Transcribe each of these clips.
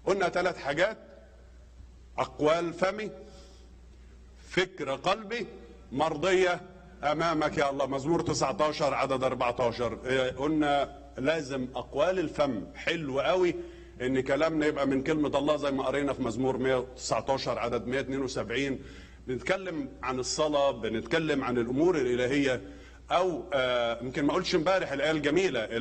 قلنا ثلاث حاجات اقوال فمي فكر قلبي مرضيه امامك يا الله مزمور 19 عدد 14 إيه، قلنا لازم اقوال الفم حلو قوي ان كلامنا يبقى من كلمه الله زي ما قرينا في مزمور 119 عدد 172 بنتكلم عن الصلاه بنتكلم عن الامور الالهيه او آه، يمكن ما قلتش امبارح الايه الجميله ال-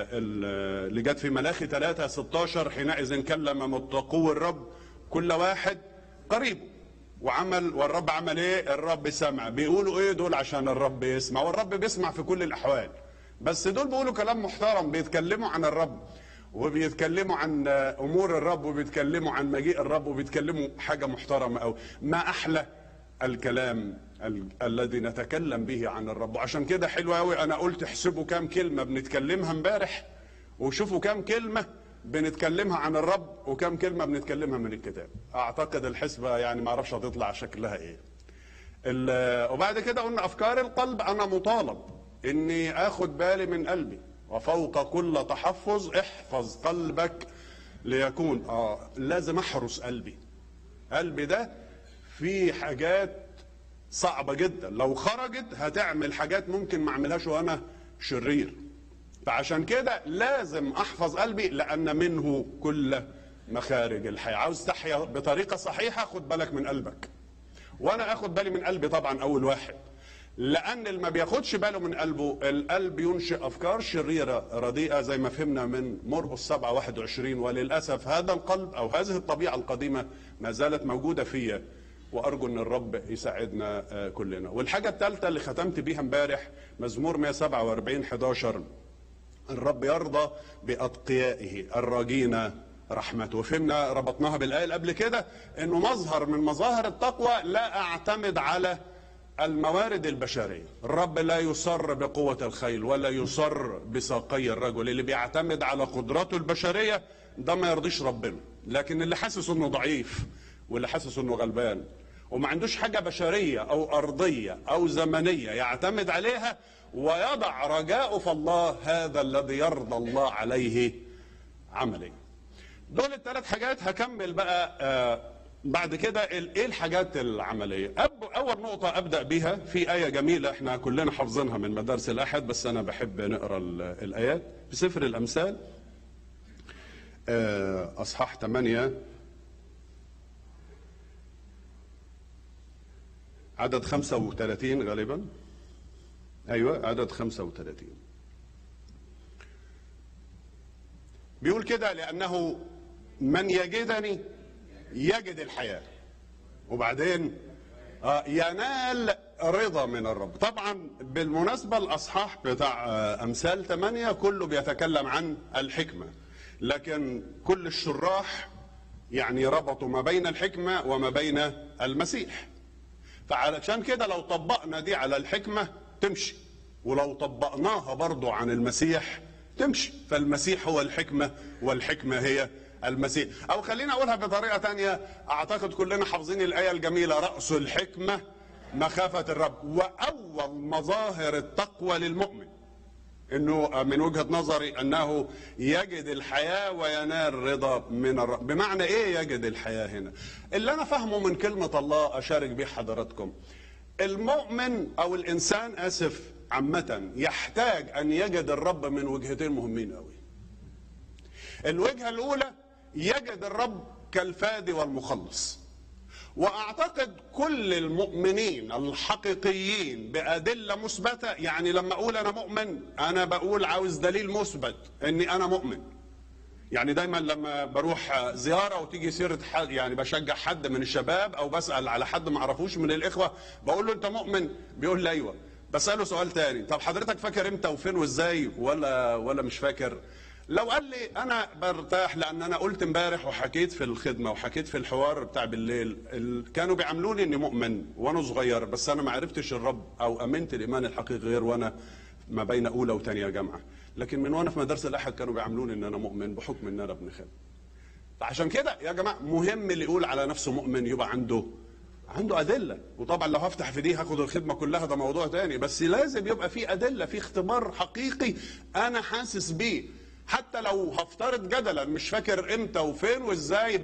ال- اللي جت في ملاخي 3 16 حينئذ كلم متقو الرب كل واحد قريب وعمل والرب عمل ايه الرب سمع بيقولوا ايه دول عشان الرب يسمع والرب بيسمع في كل الاحوال بس دول بيقولوا كلام محترم بيتكلموا عن الرب وبيتكلموا عن امور الرب وبيتكلموا عن مجيء الرب وبيتكلموا حاجه محترمه قوي ما احلى الكلام ال- الذي نتكلم به عن الرب وعشان كده حلو قوي انا قلت احسبوا كام كلمه بنتكلمها امبارح وشوفوا كام كلمه بنتكلمها عن الرب وكام كلمه بنتكلمها من الكتاب اعتقد الحسبه يعني ما اعرفش هتطلع شكلها ايه ال- وبعد كده قلنا افكار القلب انا مطالب اني اخد بالي من قلبي وفوق كل تحفظ احفظ قلبك ليكون اه لازم احرس قلبي قلبي ده فيه حاجات صعبة جدا لو خرجت هتعمل حاجات ممكن ما اعملهاش وانا شرير فعشان كده لازم احفظ قلبي لان منه كل مخارج الحياة عاوز تحيا بطريقة صحيحة خد بالك من قلبك وانا اخد بالي من قلبي طبعا اول واحد لان اللي ما بياخدش باله من قلبه القلب ينشئ افكار شريره رديئه زي ما فهمنا من مرقس 7 21 وللاسف هذا القلب او هذه الطبيعه القديمه ما زالت موجوده فيا وارجو ان الرب يساعدنا آه، كلنا والحاجه الثالثه اللي ختمت بيها امبارح مزمور 147 11 الرب يرضى باتقيائه الراجين رحمته وفهمنا ربطناها بالايه اللي قبل كده انه مظهر من مظاهر التقوى لا اعتمد على الموارد البشريه الرب لا يصر بقوه الخيل ولا يصر بساقي الرجل اللي بيعتمد على قدراته البشريه ده ما يرضيش ربنا لكن اللي حاسس انه ضعيف واللي حاسس انه غلبان وما عندوش حاجه بشريه او ارضيه او زمنيه يعتمد عليها ويضع رجاءه في الله هذا الذي يرضى الله عليه عمليا دول الثلاث حاجات هكمل بقى آه بعد كده ال- ايه الحاجات العمليه أب اول نقطه ابدا بيها في ايه جميله احنا كلنا حافظينها من مدارس الاحد بس انا بحب نقرا ال- الايات في سفر الامثال آه اصحاح 8 عدد 35 غالبا ايوه عدد 35 بيقول كده لانه من يجدني يجد الحياه وبعدين آه، ينال رضا من الرب طبعا بالمناسبة الأصحاح بتاع آه، أمثال 8 كله بيتكلم عن الحكمة لكن كل الشراح يعني ربطوا ما بين الحكمة وما بين المسيح فعلشان كده لو طبقنا دي على الحكمة تمشي ولو طبقناها برضو عن المسيح تمشي فالمسيح هو الحكمة والحكمة هي المسيح أو خلينا أقولها بطريقة تانية أعتقد كلنا حافظين الآية الجميلة رأس الحكمة مخافة الرب وأول مظاهر التقوى للمؤمن انه من وجهه نظري انه يجد الحياه وينال رضا من الرب بمعنى ايه يجد الحياه هنا اللي انا فاهمه من كلمه الله اشارك به حضراتكم المؤمن او الانسان اسف عامه يحتاج ان يجد الرب من وجهتين مهمين قوي الوجهه الاولى يجد الرب كالفادي والمخلص واعتقد كل المؤمنين الحقيقيين بادله مثبته يعني لما اقول انا مؤمن انا بقول عاوز دليل مثبت اني انا مؤمن يعني دايما لما بروح زياره وتيجي سيره حد يعني بشجع حد من الشباب او بسال على حد ما اعرفوش من الاخوه بقول له انت مؤمن بيقول لي ايوه بساله سؤال تاني طب حضرتك فاكر امتى وفين وازاي ولا ولا مش فاكر لو قال لي انا برتاح لان انا قلت امبارح وحكيت في الخدمه وحكيت في الحوار بتاع بالليل ال... كانوا بيعاملوني اني مؤمن وانا صغير بس انا ما عرفتش الرب او امنت الايمان الحقيقي غير وانا ما بين اولى وثانيه جامعه لكن من وانا في مدرسه الاحد كانوا بيعاملوني ان انا مؤمن بحكم ان انا ابن خالد فعشان كده يا جماعه مهم اللي يقول على نفسه مؤمن يبقى عنده عنده ادله وطبعا لو هفتح في دي هاخد الخدمه كلها ده موضوع تاني بس لازم يبقى في ادله في اختبار حقيقي انا حاسس بيه حتى لو هفترض جدلا مش فاكر امتى وفين وازاي